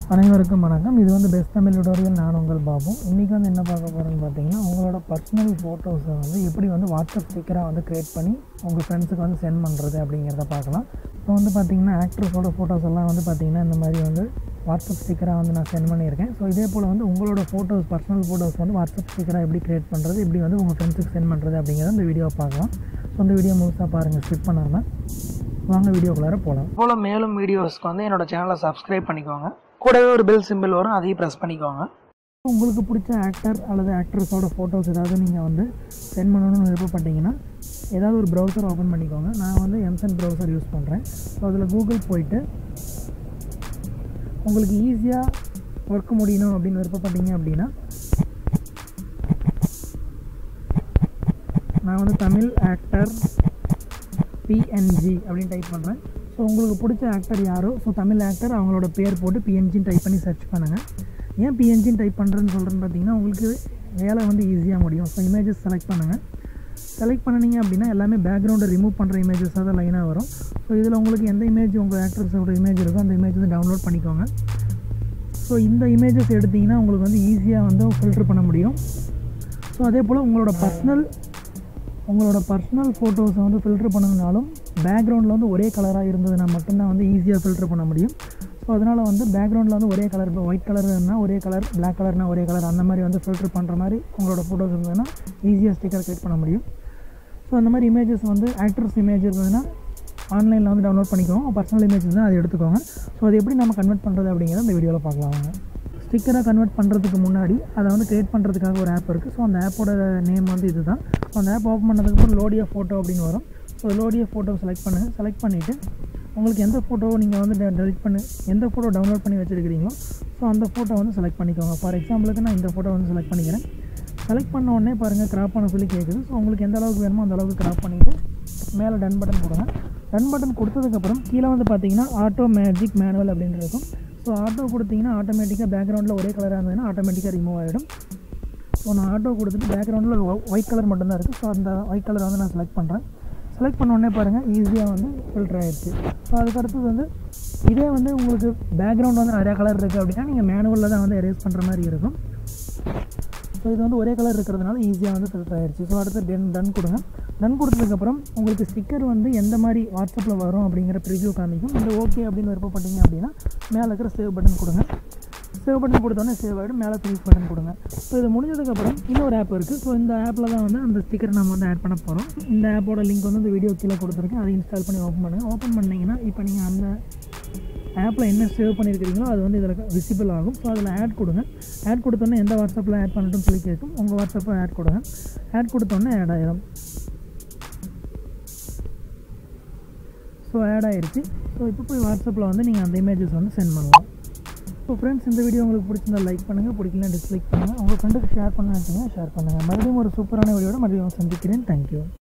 அனைவருக்கும் வணக்கம் இது வந்து பெஸ்ட் தமிழ் டுடோரியல் நான் உங்கள் பாபு இன்றைக்கி வந்து என்ன பார்க்க போகிறேன்னு பார்த்தீங்கன்னா உங்களோட பர்சனல் ஃபோட்டோஸை வந்து எப்படி வந்து வாட்ஸ்அப் ஸ்டிக்கராக வந்து க்ரியேட் பண்ணி உங்கள் ஃப்ரெண்ட்ஸுக்கு வந்து சென்ட் பண்ணுறது அப்படிங்கிறத பார்க்கலாம் இப்போ வந்து பார்த்தீங்கன்னா ஆக்ட்ரஸோட ஃபோட்டோஸ் எல்லாம் வந்து பார்த்தீங்கன்னா இந்த மாதிரி வந்து வாட்ஸ்அப் ஸ்டிக்கராக வந்து நான் சென்ட் பண்ணியிருக்கேன் ஸோ இதே போல் வந்து உங்களோட ஃபோட்டோஸ் பர்சனல் ஃபோட்டோஸ் வந்து வாட்ஸ்அப் ஸ்டிக்கராக எப்படி க்ரியேட் பண்ணுறது எப்படி வந்து உங்கள் ஃப்ரெண்ட்ஸுக்கு சென்ட் பண்ணுறது அப்படிங்கிறத இந்த வீடியோவை பார்க்கலாம் ஸோ இந்த வீடியோ முழுசாக பாருங்கள் ஸ்கிப் பண்ணாமல் வாங்க வீடியோக்குள்ளார போகலாம் போல் மேலும் வீடியோஸ்க்கு வந்து என்னோட சேனலை சப்ஸ்கிரைப் பண்ணிக்கோங்க கூடவே ஒரு பெல் சிம்பிள் வரும் அதையும் ப்ரெஸ் பண்ணிக்கோங்க உங்களுக்கு பிடிச்ச ஆக்டர் அல்லது ஆக்ட்ரஸோட ஃபோட்டோஸ் ஏதாவது நீங்கள் வந்து சென்ட் பண்ணணும்னு விருப்பப்பட்டீங்கன்னா ஏதாவது ஒரு ப்ரௌசர் ஓப்பன் பண்ணிக்கோங்க நான் வந்து எம்சன் ப்ரௌசர் யூஸ் பண்ணுறேன் ஸோ அதில் கூகுள் போயிட்டு உங்களுக்கு ஈஸியாக ஒர்க் முடியணும் அப்படின்னு விருப்பப்பட்டீங்க அப்படின்னா நான் வந்து தமிழ் ஆக்டர் பிஎன்ஜி அப்படின்னு டைப் பண்ணுறேன் ஸோ உங்களுக்கு பிடிச்ச ஆக்டர் யாரோ ஸோ தமிழ் ஆக்டர் அவங்களோட பேர் போட்டு பிஎன்ஜின்னு டைப் பண்ணி சர்ச் பண்ணுங்கள் ஏன் பிஎன்ஜின்னு டைப் பண்ணுறேன்னு சொல்கிறேன்னு பார்த்தீங்கன்னா உங்களுக்கு வேலை வந்து ஈஸியாக முடியும் ஸோ இமேஜஸ் செலக்ட் பண்ணுங்கள் செலக்ட் பண்ணினீங்க அப்படின்னா எல்லாமே பேக்ரவுண்டை ரிமூவ் பண்ணுற இமேஜஸாக தான் லைனாக வரும் ஸோ இதில் உங்களுக்கு எந்த இமேஜ் உங்கள் ஆக்டர்ஸோட இமேஜ் இருக்கோ அந்த இமேஜ் வந்து டவுன்லோட் பண்ணிக்கோங்க ஸோ இந்த இமேஜஸ் எடுத்திங்கன்னா உங்களுக்கு வந்து ஈஸியாக வந்து ஃபில்டர் பண்ண முடியும் ஸோ அதே போல் உங்களோட பர்சனல் உங்களோட பர்சனல் ஃபோட்டோஸை வந்து ஃபில்டர் பண்ணணுனாலும் பேக்ரவுண்டில் வந்து ஒரே கலராக இருந்ததுன்னா மட்டும்தான் வந்து ஈஸியாக ஃபில்டர் பண்ண முடியும் ஸோ அதனால் வந்து பேக்ரவுண்டில் வந்து ஒரே கலர் இப்போ ஒயிட் கலர்னா ஒரே கலர் பிளாக் கலர்னா ஒரே கலர் அந்த மாதிரி வந்து ஃபில்டர் பண்ணுற மாதிரி உங்களோட ஃபோட்டோஸ் இருந்ததுன்னா ஈஸியாக ஸ்டிக்கர் க்ரியேட் பண்ண முடியும் ஸோ அந்த மாதிரி இமேஜஸ் வந்து ஆக்டர்ஸ் இமேஜ் இருந்ததுன்னா ஆன்லைனில் வந்து டவுன்லோட் பண்ணிக்கோங்க பர்சனல் இமேஜஸ் தான் அதை எடுத்துக்கோங்க ஸோ அது எப்படி நம்ம கன்வெர்ட் பண்ணுறது அப்படிங்கிறத இந்த வீடியோவில் பார்க்கலாம் வாங்க ஸ்டிக்கரை கன்வெர்ட் பண்ணுறதுக்கு முன்னாடி அதை வந்து க்ரியேட் பண்ணுறதுக்காக ஒரு ஆப் இருக்குது ஸோ அந்த ஆப்போட நேம் வந்து இது தான் ஸோ அந்த ஆப் ஓப்பன் பண்ணதுக்கப்புறம் லோடியா ஃபோட்டோ அப்படின்னு வரும் ஸோ லோடியா ஃபோட்டோ செலக்ட் பண்ணுங்கள் செலக்ட் பண்ணிவிட்டு உங்களுக்கு எந்த ஃபோட்டோ நீங்கள் வந்து டெலிட் பண்ணி எந்த ஃபோட்டோ டவுன்லோட் பண்ணி வச்சுருக்கிறீங்களோ ஸோ அந்த ஃபோட்டோ வந்து செலக்ட் பண்ணிக்கோங்க ஃபார் எக்ஸாம்பிளுக்கு நான் இந்த ஃபோட்டோ வந்து செலக்ட் பண்ணிக்கிறேன் செலக்ட் பண்ண உடனே பாருங்கள் கிராப் பண்ண சொல்லி கேட்குது ஸோ உங்களுக்கு எந்த அளவுக்கு வேணுமோ அந்த அளவுக்கு கிராப் பண்ணிவிட்டு மேலே டன் பட்டன் கொடுங்க டன் பட்டன் கொடுத்ததுக்கப்புறம் கீழே வந்து பார்த்தீங்கன்னா ஆட்டோ மேஜிக் மேனுவல் அப்படின்னு இருக்கும் ஸோ ஆட்டோ கொடுத்தீங்கன்னா ஆட்டோமேட்டிக்காக பேக்ரவுண்டில் ஒரே கலராக இருந்ததுன்னா ஆட்டோமேட்டிக்காக ரிமூவ் ஆகிடும் ஸோ நான் ஆட்டோ கொடுத்துட்டு பேக்ரவுண்டில் ஒயிட் கலர் மட்டும்தான் இருக்குது ஸோ அந்த ஒயிட் கலர் வந்து நான் செலக்ட் பண்ணுறேன் செலக்ட் பண்ண உடனே பாருங்கள் ஈஸியாக வந்து ஃபில்டர் ஆகிடுச்சு ஸோ அதுக்கடுத்தது வந்து இதே வந்து உங்களுக்கு பேக்ரவுண்ட் வந்து நிறையா கலர் இருக்குது அப்படின்னா நீங்கள் மேனுவலில் தான் வந்து எரேஸ் பண்ணுற மாதிரி இருக்கும் ஸோ இது வந்து ஒரே கலர் இருக்கிறதுனால ஈஸியாக வந்து ஃபில்டர் ஆகிடுச்சு ஸோ அடுத்து டென் டன் கொடுங்க டன் கொடுத்ததுக்கப்புறம் உங்களுக்கு ஸ்டிக்கர் வந்து எந்த மாதிரி வாட்ஸ்அப்பில் வரும் அப்படிங்கிற ப்ரிவ்யூ காமிக்கும் இந்த ஓகே அப்படின்னு விருப்பப்பட்டீங்க அப்படின்னா மேலே இருக்கிற சேவ் பட்டன் கொடுங்க சேவ் பட்டன் கொடுத்தோன்னே சேவ் ஆகிடும் மேலே ஃபினிஷ் பட்டன் கொடுங்க ஸோ இது முடிஞ்சதுக்கப்புறம் இன்னொரு ஆப் இருக்குது ஸோ இந்த ஆப்பில் தான் வந்து அந்த ஸ்டிக்கர் நம்ம வந்து ஆட் பண்ண போகிறோம் இந்த ஆப்போட லிங்க் வந்து இந்த வீடியோ கீழே கொடுத்துருக்கேன் அதை இன்ஸ்டால் பண்ணி ஓப்பன் பண்ணுங்கள் ஓப்பன் பண்ணிங்கன்னா இப்போ நீங்கள் அந்த ஆப்பில் என்ன சேவ் பண்ணியிருக்கிறீங்களோ அது வந்து இதில் விசிபிள் ஆகும் ஸோ அதில் ஆட் கொடுங்க ஆட் கொடுத்தோன்னே எந்த வாட்ஸ்அப்பில் ஆட் பண்ணட்டும் சொல்லி கேட்கும் உங்கள் வாட்ஸ்அப்பில் ஆட் கொடுங்க ஆட் கொடுத்தோன்னே ஆட் ஆயிரும் ஸோ ஆட் ஆயிருச்சு ஸோ இப்போ போய் வாட்ஸ்அப்பில் வந்து நீங்கள் அந்த இமேஜஸ் வந்து சென்ட் பண்ணலாம் ஸோ ஃப்ரெண்ட்ஸ் இந்த வீடியோ உங்களுக்கு பிடிச்சிருந்தா லைக் பண்ணுங்கள் பிடிக்கலனா டிஸ்லைக் பண்ணுங்கள் உங்கள் ஃப்ரெண்டுக்கு ஷேர் பண்ண நினச்சிங்கன்னா ஷேர் பண்ணுங்கள் மறுபடியும் ஒரு சூப்பரான வீடியோட மறுபடியும் சந்திக்கிறேன் தேங்க்யூ